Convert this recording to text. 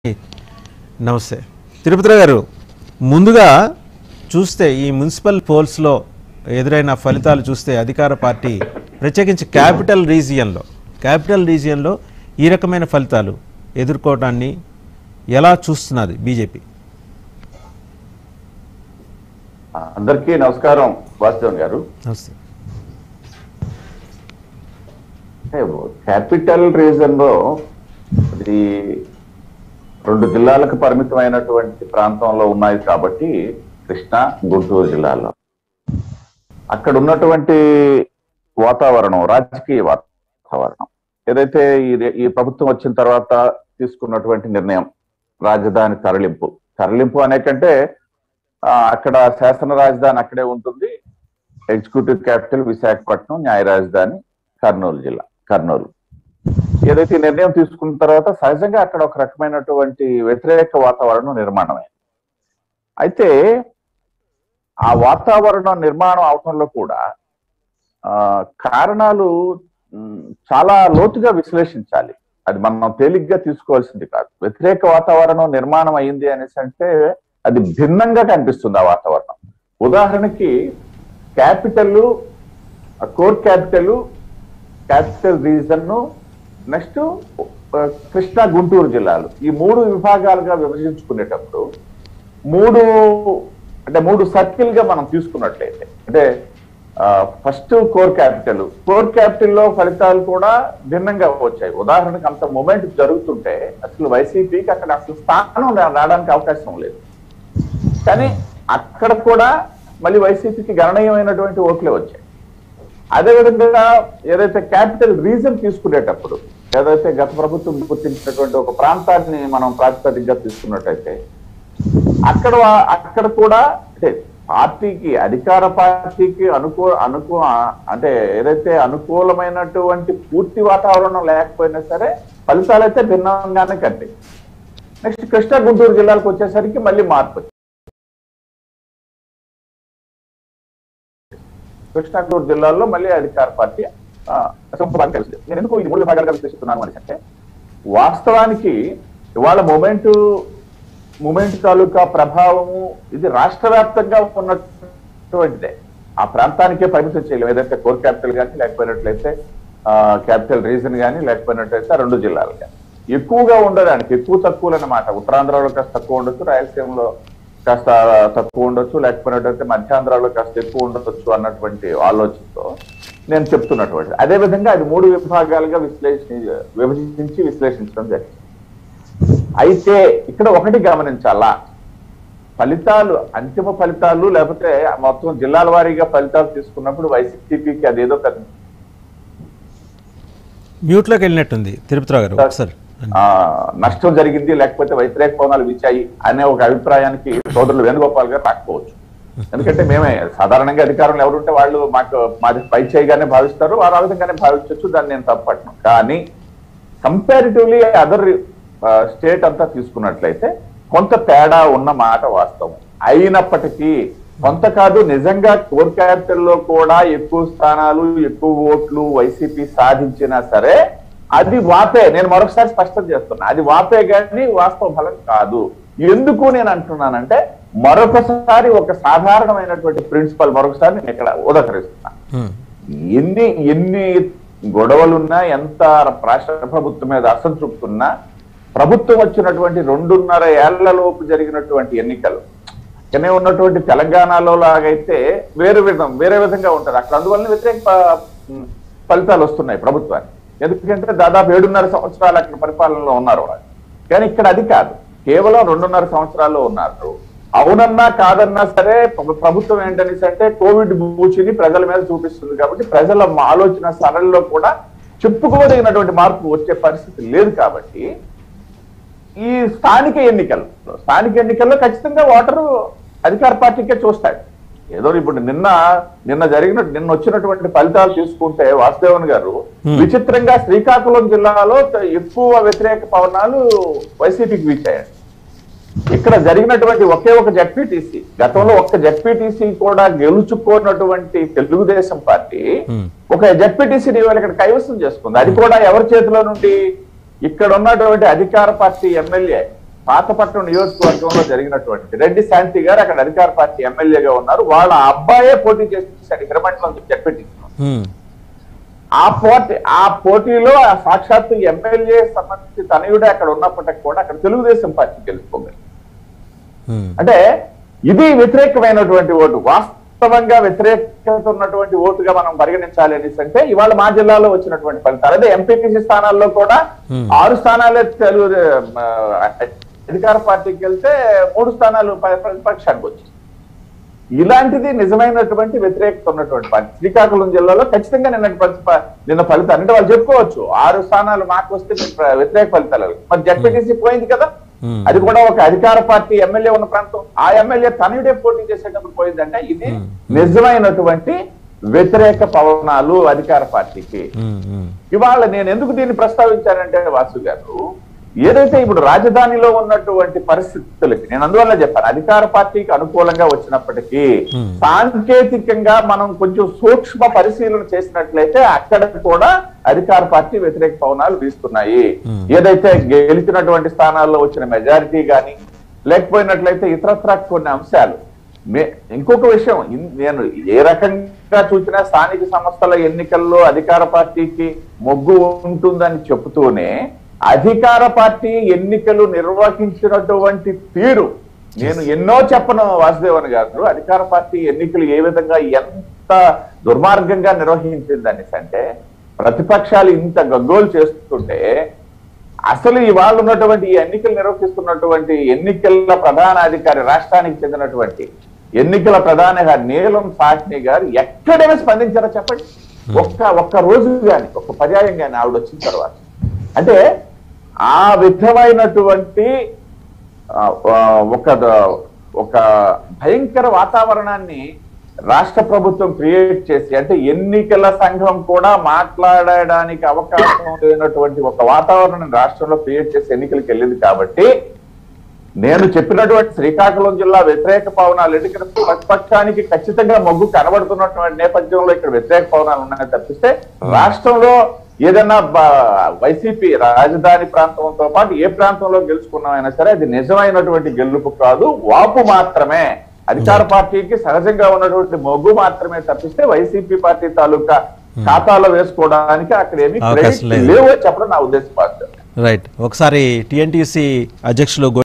నమస్తే తిరుపతి గారు ముందుగా చూస్తే ఈ మున్సిపల్ పోల్స్లో ఎదురైన ఫలితాలు చూస్తే అధికార పార్టీ ప్రత్యేకించి క్యాపిటల్ రీజియన్లో క్యాపిటల్ రీజియన్లో ఈ రకమైన ఫలితాలు ఎదుర్కోవడాన్ని ఎలా చూస్తున్నది బీజేపీ అందరికీ నమస్కారం వాసుదేవన్ గారు నమస్తే అంటే క్యాపిటల్ రీజన్ లో అది రెండు జిల్లాలకు పరిమితమైనటువంటి ప్రాంతంలో ఉన్నాయి కాబట్టి కృష్ణా గుంటూరు జిల్లాలో అక్కడ ఉన్నటువంటి వాతావరణం రాజకీయ వాతావరణం ఏదైతే ఈ ఈ ప్రభుత్వం వచ్చిన తర్వాత తీసుకున్నటువంటి నిర్ణయం రాజధాని తరలింపు తరలింపు అనే కంటే ఆ, అక్కడ శాసన రాజధాని అక్కడే ఉంటుంది ఎగ్జిక్యూటివ్ క్యాపిటల్ విశాఖపట్నం న్యాయ రాజధాని కర్నూలు జిల్లా కర్నూలు ఏదైతే ఈ నిర్ణయం తీసుకున్న తర్వాత సహజంగా అక్కడ ఒక రకమైనటువంటి వ్యతిరేక వాతావరణం నిర్మాణమైంది అయితే ఆ వాతావరణం నిర్మాణం అవటంలో కూడా ఆ, కారణాలు మ్, చాలా లోతుగా విశ్లేషించాలి అది మనం తేలిగ్గా తీసుకోవాల్సింది కాదు వ్యతిరేక వాతావరణం నిర్మాణం అయింది అనేసి అంటే అది భిన్నంగా కనిపిస్తుంది ఆ వాతావరణం ఉదాహరణకి capital core capital capital region next Krishna Guntur జిల్లాలు ఈ మూడు విభాగాలుగా విభజించుకునేటప్పుడు మూడు అంటే మూడు సర్కిల్ గా మనం తీసుకున్నట్లయితే అంటే first core capital core capital లో ఫలితాలు కూడా భిన్నంగా వచ్చాయి ఉదాహరణకు అంత మూమెంట్ జరుగుతుంటే అసలు వైసీపీకి అక్కడ అసలు స్థానం రా- రావడానికి అవకాశం లేదు కానీ అక్కడ కూడా మళ్ళీ వైసీపీకి గణనీయమైనటువంటి ఓట్లే వచ్చాయి అదేవిధంగా ఏదైతే క్యాపిటల్ రీజన్ తీసుకునేటప్పుడు ఏదైతే గత ప్రభుత్వం గుర్తించినటువంటి ఒక ప్రాంతాన్ని మనం ప్రాతిపదికగా తీసుకున్నట్టయితే అక్కడ అక్కడ కూడా అంటే పార్టీకి అధికార పార్టీకి అనుకూ అనుకూ అంటే ఏదైతే అనుకూలమైనటువంటి పూర్తి వాతావరణం లేకపోయినా సరే ఫలితాలు అయితే భిన్నంగానే కంటే నెక్స్ట్ కృష్ణా గుంటూరు జిల్లాలకు వచ్చేసరికి మళ్ళీ మార్పు వచ్చింది. కృష్ణా గుంటూరు జిల్లాల్లో మళ్ళీ అధికార పార్టీ ఆ, అసంపూర్ణంగా కలిసింది నేను ఎందుకు ఈ మూడు విభాగాలుగా విశ్లేషిస్తున్నాను అని అంటే వాస్తవానికి ఇవాళ మూమెంట్ మూమెంట్ తాలూకా ప్రభావము ఇది రాష్ట్ర వ్యాప్తంగా ఉన్నటువంటిదే ఆ ప్రాంతానికే పరిమితం చేయలేము ఏదైతే కోర్ క్యాపిటల్ కానీ లేకపోయినట్లయితే క్యాపిటల్ రీజన్ కానీ లేకపోయినట్లయితే ఆ రెండు జిల్లాలు కానీ ఎక్కువగా ఉండడానికి ఎక్కువ తక్కువలు అన్నమాట ఉత్తరాంధ్రలో కాస్త తక్కువ ఉండొచ్చు రాయలసీమలో కాస్త తక్కువ ఉండొచ్చు లేకపోయినట్లయితే మధ్యాంధ్రాలో కాస్త ఎక్కువ ఉండొచ్చు అన్నటువంటి ఆలోచనతో నేను చెప్తున్నటువంటి అదే విధంగా అది మూడు విభాగాలుగా విశ్లేషణ విభజించి విశ్లేషించడం జరిగింది అయితే ఇక్కడ ఒకటి గమనించాలా ఫలితాలు అంతిమ ఫలితాలు లేకపోతే మొత్తం జిల్లాల వారీగా ఫలితాలు తీసుకున్నప్పుడు వైసీపీకి అదేదో పెద్ద మ్యూట్లోకి వెళ్ళినట్టుంది తిరుపతిరావు గారు ఒకసారి ఆ, నష్టం జరిగింది లేకపోతే వ్యతిరేక పవనాలు వీచాయి అనే ఒక అభిప్రాయానికి సోదరులు వేణుగోపాల్ గారు రాకపోవచ్చు ఎందుకంటే మేమే సాధారణంగా అధికారంలో ఎవరుంటే వాళ్ళు మాకు మాది పై చేయగానే భావిస్తారు వారు ఆ విధంగానే భావించవచ్చు దాన్ని నేను తప్పట్ను కానీ కంపారిటివ్లీ అదర్ స్టేట్ అంతా తీసుకున్నట్లయితే కొంత తేడా ఉన్న మాట వాస్తవం అయినప్పటికీ కొంత కాదు నిజంగా కోర్ క్యాపిటల్ లో కూడా ఎక్కువ స్థానాలు ఎక్కువ ఓట్లు వైసీపీ సాధించినా సరే అది వాపే నేను మరొకసారి స్పష్టం చేస్తున్నా అది వాపే కానీ వాస్తవ ఫలం కాదు ఎందుకు నేను అంటున్నానంటే మరొకసారి ఒక సాధారణమైనటువంటి ప్రిన్సిపల్ మరొకసారి నేను ఇక్కడ ఉదకరిస్తున్నా హ్మ్. ఎన్ని ఎన్ని గొడవలున్నా ఎంత రాష్ట్ర ప్రభుత్వం మీద అసంతృప్తి ఉన్నా ప్రభుత్వం వచ్చినటువంటి రెండున్నర ఏళ్లలోపు జరిగినటువంటి ఎన్నికలు ఇక్కడనే ఉన్నటువంటి తెలంగాణలో లాగైతే వేరే విధం వేరే విధంగా ఉంటది అక్కడ అందువల్ల వ్యతిరేక ప- ఫలితాలు వస్తున్నాయి ప్రభుత్వానికి ఎందుకంటే దాదాపు ఏడున్నర సంవత్సరాలు అక్కడ పరిపాలనలో ఉన్నారు వాళ్ళు కానీ ఇక్కడ అది కాదు కేవలం రెండున్నర సంవత్సరాల్లో ఉన్నారు అవునన్నా కాదన్నా సరే ప్ర- ప్రభుత్వం ఏంటనేసి అంటే కోవిడ్ బూచిని ప్రజల మీద చూపిస్తుంది కాబట్టి ప్రజల ఆలోచన సరళిలో కూడా చెప్పుకోదగినటువంటి మార్పు వచ్చే పరిస్థితి లేదు కాబట్టి ఈ స్థానిక ఎన్నికలు స్థానిక ఎన్నికల్లో ఖచ్చితంగా ఓటరు అధికార పార్టీకే చూస్తాడు ఏదో ఇప్పుడు నిన్న నిన్న జరిగిన నిన్న వచ్చినటువంటి ఫలితాలు తీసుకుంటే వాసుదేవన్ గారు Hmm. విచిత్రంగా శ్రీకాకుళం జిల్లాలో త- ఎక్కువ వ్యతిరేక పవనాలు వైసీపీకి వీచాయండి ఇక్కడ జరిగినటువంటి ఒకే ఒక జడ్పీటీసీ గతంలో ఒక్క జడ్పీటీసీ కూడా గెలుచుకోనటువంటి తెలుగుదేశం పార్టీ హ్మ్. ఒక జడ్పీటీసీ ఇవాళ ఇక్కడ కైవసం చేసుకుంది అది కూడా ఎవరి చేతిలో నుండి ఇక్కడ ఉన్నటువంటి అధికార పార్టీ ఎమ్మెల్యే పాతపట్నం నియోజకవర్గంలో జరిగినటువంటి రెడ్డి శాంతి గారు అక్కడ అధికార పార్టీ ఎమ్మెల్యేగా ఉన్నారు వాళ్ళ అబ్బాయే పోటీ చేసి హిరమండలం చెప్పెట్టించున్నారు ఉమ్, ఆ పోటీ ఆ పోటీలో ఆ సాక్షాత్తు ఎమ్మెల్యే సంబంధించి తనయుడే అక్కడ ఉన్నప్పటికీ కూడా అక్కడ తెలుగుదేశం పార్టీ గెలుచుకోగలిగింది ఉమ్, అంటే ఇది వ్యతిరేకమైనటువంటి ఓటు వాస్తవంగా వ్యతిరేకత ఉన్నటువంటి ఓటుగా మనం పరిగణించాలి అనేసి అంటే ఇవాళ మా జిల్లాలో వచ్చినటువంటి ఫలితాలు అదే ఎంపీటీసీ స్థానాల్లో కూడా Hmm. ఆరు స్థానాలే తెలుగు ఆ, అధికార పార్టీకి వెళ్తే మూడు స్థానాలు ప- ప్రతిపక్షానికి వచ్చింది ఇలాంటిది నిజమైనటువంటి వ్యతిరేకత ఉన్నటువంటి పార్టీ శ్రీకాకుళం జిల్లాలో ఖచ్చితంగా నిన్న ప్రతిప- నిన్న ఫలితాలు అంటే వాళ్ళు చెప్పుకోవచ్చు ఆరు స్థానాలు మాకు వస్తే మీకు ప్ర- వ్యతిరేక ఫలితాలు మరి జడ్పీటీసీ పోయింది కదా ఉమ్, అది కూడా ఒక అధికార పార్టీ ఎమ్మెల్యే ఉన్న ప్రాంతం ఆ ఎమ్మెల్యే తనయుడే పోటీ చేసేటప్పుడు పోయిందంటే ఇది Hmm. నిజమైనటువంటి వ్యతిరేక పవనాలు అధికార పార్టీకి ఉమ్, ఉమ్, ఇవాళ నేను ఎందుకు దీన్ని ప్రస్తావించానంటే వాసు గారు ఏదైతే ఇప్పుడు రాజధానిలో ఉన్నటువంటి పరిస్థితులకి నేను అందువల్ల చెప్పాను అధికార పార్టీకి అనుకూలంగా వచ్చినప్పటికీ Hmm. సాంకేతికంగా మనం కొంచెం సూక్ష్మ పరిశీలన చేసినట్లయితే అక్కడ కూడా అధికార పార్టీ వ్యతిరేక పవనాలు వీస్తున్నాయి Hmm. ఏదైతే గెలిచినటువంటి స్థానాల్లో వచ్చిన మెజారిటీ గాని లేకపోయినట్లయితే ఇతరత్ర కొన్ని అంశాలు మే- ఇంకొక విషయం ఇన్- నేను ఏ రకంగా చూసినా స్థానిక సంస్థల ఎన్నికల్లో అధికార పార్టీకి మొగ్గు ఉంటుందని చెబుతూనే అధికార పార్టీ ఎన్నికలు నిర్వహించినటువంటి తీరు నేను ఎన్నో చెప్పను వాసుదేవన్ గారు అధికార పార్టీ ఎన్నికలు ఏ విధంగా ఎంత దుర్మార్గంగా నిర్వహించిందని అంటే ప్రతిపక్షాలు ఇంత గగ్గోలు చేస్తుంటే అసలు ఇవాళ ఉన్నటువంటి ఈ ఎన్నికలు నిర్వహిస్తున్నటువంటి ఎన్నికల ప్రధాన అధికారి రాష్ట్రానికి చెందినటువంటి ఎన్నికల ప్రధాన గారు నీలం సాహ్ని గారు ఎక్కడైనా స్పందించారో చెప్పండి ఒక్క ఒక్క రోజు గాని ఒక్క పర్యాయం గాని ఆవిడ వచ్చిన తర్వాత అంటే ఆ విధమైనటువంటి ఆ, ఆ, ఒక ద- ఒక భయంకర వాతావరణాన్ని రాష్ట్ర ప్రభుత్వం క్రియేట్ చేసి అంటే ఎన్నికల సంఘం కూడా మాట్లాడడానికి అవకాశం లేనటువంటి ఒక వాతావరణం రాష్ట్రంలో క్రియేట్ చేసి ఎన్నికలకు వెళ్ళింది కాబట్టి నేను చెప్పినటువంటి శ్రీకాకుళం జిల్లా వ్యతిరేక పవనాలు ఎందుకంటే ప్రతిపక్షానికి ఖచ్చితంగా మొగ్గు కనబడుతున్నటువంటి నేపథ్యంలో ఇక్కడ వ్యతిరేక పవనాలు ఉన్నాయని తప్పిస్తే రాష్ట్రంలో ఏదైనా బ- వైసీపీ రాజధాని ప్రాంతంతో పాటు ఏ ప్రాంతంలో గెలుచుకున్నామైనా సరే అది నిజమైనటువంటి గెలుపు కాదు వాపు మాత్రమే అధికార పార్టీకి సహజంగా ఉన్నటువంటి మొగ్గు మాత్రమే తప్పిస్తే వైసీపీ పార్టీ తాలూకా ఖాతాలో వేసుకోవడానికి అక్కడ ఏమి అవకాశం క్రెడిట్ లేదు. లేవు అని చెప్పడం నా ఉద్దేశం పాస్టర్ రైట్ ఒకసారి టిఎన్టీసీ అధ్యక్షులు